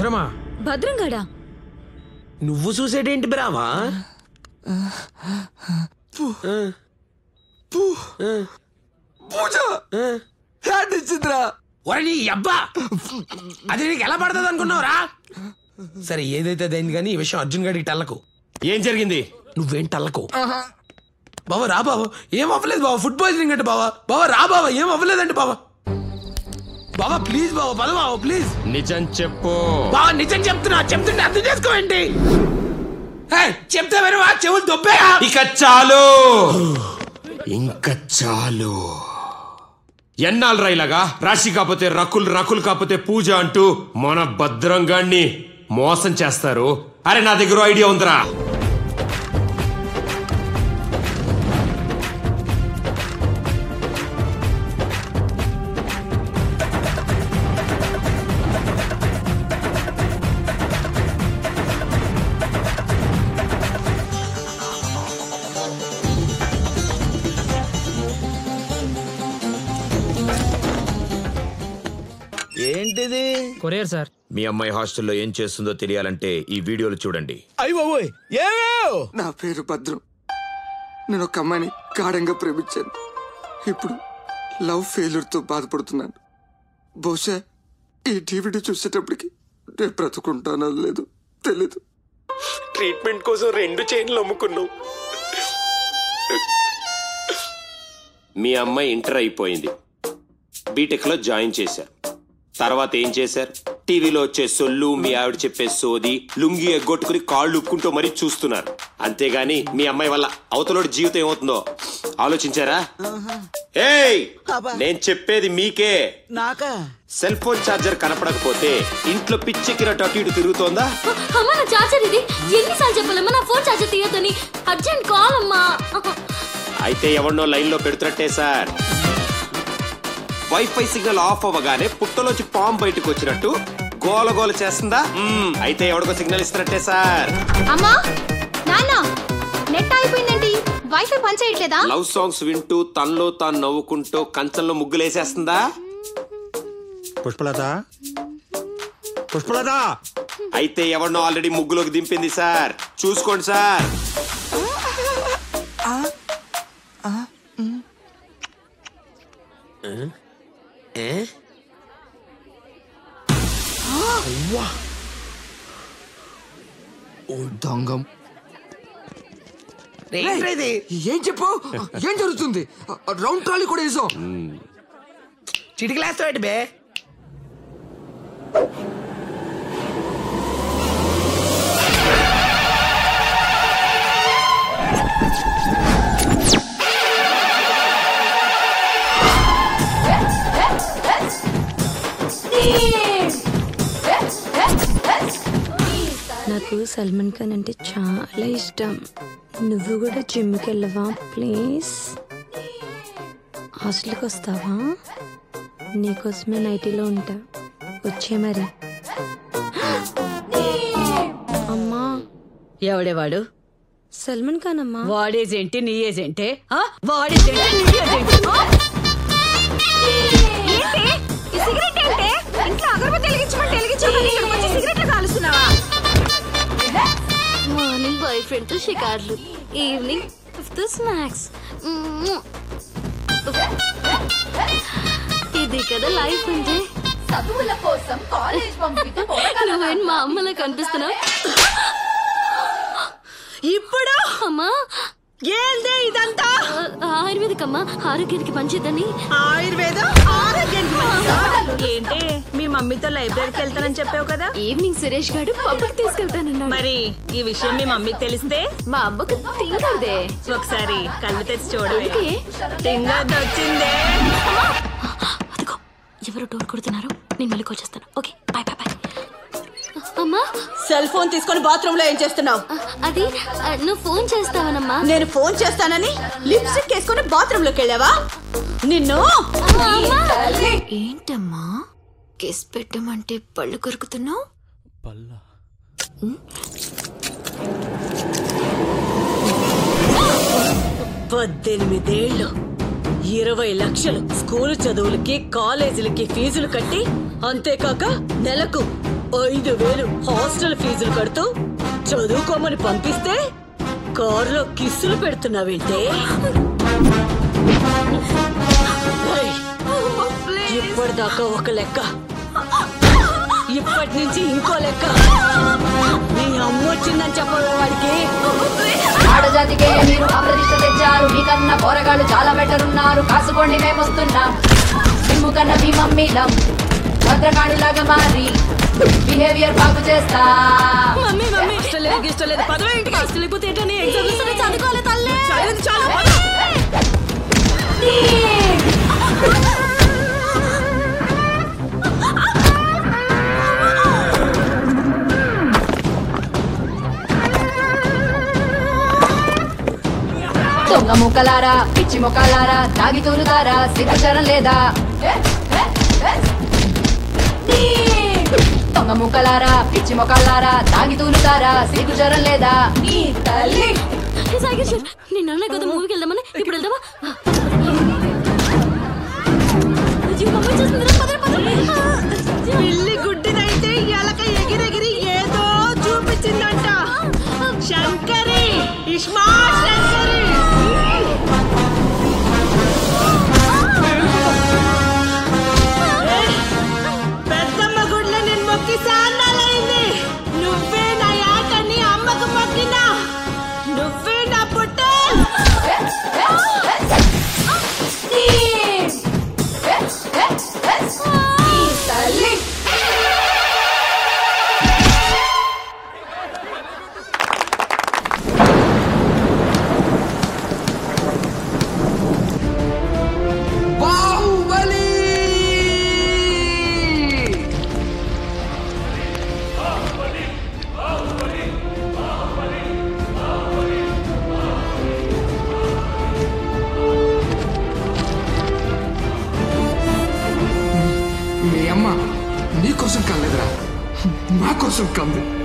భద్రమా భద్రంగాడా నువ్వు చూసేటేంటి బ్రావా పూజ హ్యాండ్ ఇచ్చిందిరా ఒరే నీ అబ్బా అది నీకు ఎలా పడుతుంది అనుకున్నావురా సరే ఏదైతే అదైంది కానీ ఈ విషయం అర్జున్ గడికి టల్లకు ఏం జరిగింది నువ్వేం టల్లకు బావా రా బావా ఏం అవ్వలేదు బావా ఫుడ్ పాయిజనింగ్ అంటే బావా బావా రా బావా ఏం అవ్వలేదంటే బావా బావా ప్లీజ్ బావా పద బావా ప్లీజ్ నిజం చెప్పు బావా నిజం చెప్తున్నా చెప్తుంటే అర్థం చేసుకోవేంటి ఏయ్, చెప్తే వినవా చెవులు దొబ్బేయా ఇక చాలు ఇంకా చాలు ఎన్నాళ్ళు రైలాగా రాశి కాకపోతే రకుల్ రకుల్ కాకపోతే పూజ అంటూ మన భద్రంగాన్ని మోసం చేస్తారు అరే నా దగ్గర ఐడియా ఉందిరా ఏంటిది కొరియర్ సార్ మీ అమ్మాయి హాస్టల్లో ఏం చేస్తుందో తెలియాలంటే ఈ వీడియోలు చూడండి అయ్యి బాబోయ్ ఏమేవ్ నా పేరు భద్రం నేను ఒక అమ్మాయిని గాఢంగా ప్రేమించాను ఇప్పుడు లవ్ ఫెయిల్యూర్తో బాధపడుతున్నాను బహుశా ఈ డివిడి చూసేటప్పటికి నేను బ్రతుకుంటానో లేదు తెలీదు ట్రీట్మెంట్ కోసం రెండు చైన్లు అమ్ముకున్నావు మీ అమ్మాయి ఇంటర్ అయిపోయింది బీటెక్ లో జాయిన్ చేశారు తర్వాత ఏం చేశారు టీవీలో వచ్చే సొల్లు మీ ఆవిడ చెప్పే సోది లుంగి ఎగ్గొట్టుకుని కాళ్ళు ఉక్కుంటూ మరీ చూస్తున్నారు అంతేగాని మీ అమ్మాయి వల్ల అవతలోడి జీవితం ఏమవుతుందో ఆలోచించారా ఏయ్ నేను చెప్పేది మీకే నాకా సెల్ ఫోన్ ఛార్జర్ కనపడకపోతే ఇంట్లో పిచ్చెక్కినట్టు అటు ఇటు తిరుగుతోందా అమ్మా నా చార్జర్ ఇది ఎన్నిసార్లు చెప్పాలమ్మా నా ఫోన్ చార్జర్ తీయొద్దని అర్జెంట్ కాల్ అమ్మా అయితే ఎవరినో లైన్ లో పెడుతున్నట్టే సార్ వైఫై సిగ్నల్ ఆఫ్ అవ్వగానే పుట్టలోంచి పాము బయటకు వచ్చినట్టు గోల గోల చేస్తుందా మ్మ్, అయితే ఎవడికో సిగ్నల్ ఇస్తున్నట్టే సార్ అమ్మా నాన్న నెట్ అయిపోయిందండి వైఫై పని చేయట్లేదా లవ్ సాంగ్స్ వింటూ తనలో తాను నవ్వుకుంటూ కంచంలో ముగ్గులేసేస్తుందా పుష్పలత పుష్పలత అయితే ఎవరినో ఆల్రెడీ ముగ్గులోకి దింపింది సార్ చూసుకోండి సార్ దొంగం ఏంట్రా ఇది ఏం చెప్పు ఏం జరుగుతుంది రౌండ్ ట్రాలీ కూడా వేసాం చిటికలేస్తావు ఏంటి బే నాకు సల్మాన్ ఖాన్ అంటే చాలా ఇష్టం నువ్వు కూడా జిమ్కి వెళ్ళవా ప్లీజ్ హాస్టల్కి వస్తావా నీకోసమే నైటీలో ఉంటా వచ్చే మరి అమ్మా ఎవడేవాడు సల్మాన్ ఖాన్ అమ్మా వాడేజేంటి నీ ఏజెంటే ఆ? వాడేజేంటి నీ ఏజెంటి ఆ? మార్నింగ్ బాయ్ ఫ్రెండ్ తో షికార్లు ఈవినింగ్ ఫిఫ్త్ స్నాక్స్ ఇది కదా లైఫ్ అంటే చదువుల కోసం కాలేజ్ పంపితే నువ్వేం మా అమ్మలా కనిపిస్తున్నావు ఇప్పుడు అమ్మా ఏందే ఇదంతా ఆ, ఆయుర్వేదిక్ అమ్మా ఆరోగ్యానికి మంచిదని ఆయుర్వేదం ఆరోగ్యానికి మంచిదా? ఏంటి మీ మమ్మీతో లైబ్రరీకి వెళ్తానని చెప్పావు కదా ఈవినింగ్ సురేష్ గారు పబ్లిక్ తీసుకెళ్తానన్నాడు మరి ఈ విషయం మీ మమ్మీకి తెలిస్తే మా అమ్మకు తింగదే ఒకసారి కళ్ళు తెచ్చి చూడవే అందుకే తింగద్దు వచ్చిందే అదిగో ఎవరు డోర్ కొడుతున్నారు నేను మళ్ళీ కాల్ చేస్తాను ఓకే బాయ్ బాయ్ బాయ్ అమ్మా సెల్ ఫోన్ తీసుకొని బాత్రూమ్ లో ఏం చేస్తున్నావు ఆ, అది ఆ, నువ్వు ఫోన్ చేస్తావనమ్మా నేను ఫోన్ చేస్తానని లిప్స్టిక్ వేసుకొని బాత్రూమ్ లోకి వెళ్ళావా నిన్ను ఏంటమ్మా కిస్ పెట్టమంటే పళ్ళు కొరుకుతున్నావు పద్దెనిమిదేళ్లు ఇరవై లక్షలు స్కూల్ చదువులకి కాలేజీలకి ఫీజులు కట్టి అంతేకాక నెలకు ఐదు వేలు హాస్టల్ ఫీజులు కడుతూ చదువుకోమని పంపిస్తే కారులో కిస్సులు పెడుతున్నావేంటే ఏయ్, ఇప్పటిదాకా ఒక లెక్క ఇప్పటి నుంచి ఇంకో లెక్క నీ అమ్మ వచ్చిందని చెప్పవే వాడికి ఆడజాతికే మీరు అప్రతిష్ట తెచ్చారు మీకన్నా పోరగాళ్ళు చాలా బెటర్ ఉన్నారు కాసుకోండి మేము వస్తున్నాం మేము కన్నా మీ మమ్మీలం భద్రకాళిలాగా మారి బిహేవియర్ బాగు చేస్తా మమ్మీ మమ్మీ ఇష్టం లేదు ఇష్టం లేదు పదవే ఇంటికి ఇష్టం లేకపోతే ఏంటని ఎగ్జామ్ చదువుకోవాలి తల్లి చదివింది చాలు పద. దొంగ ముక్కలారా పిచ్చి ముక్కలారా తాగి తూలుతారా సిగ్గుచరం లేదా ఏ, ఏ, ఏ. నీ. దొంగ ముక్కలారా పిచ్చి మొక్కలారా తాగి తూలుతారా సిగ్గుచరం లేదా నీ తల్లి ఏ సాగర్ సార్ నేను అన్న కదా మూవీకి వెళ్దామని ఇప్పుడు వెళ్దామా అయ్యో, మమ్మీ చూస్తుందిరా, పదరా, పదరా. పిల్లి గుడ్డిదైతే ఎలక ఎగిరెగిరి ఏదో చూపించిందంట శంకరి ఇష్మా శంకరి ఏ, పెద్దమ్మ గుడ్ల నేను మొక్కి సాన్నాలైంది నువ్వే నా ఆటని అమ్మకు మొక్కినా నువ్వే నా పుట్ట ఏ, ఏ, ఏ. నీ. ఏ, ఏ, ఏ. నీ తల్లి బాహుబలి మీ అమ్మ నీ కోసం కాలేదురా మా కోసం కంది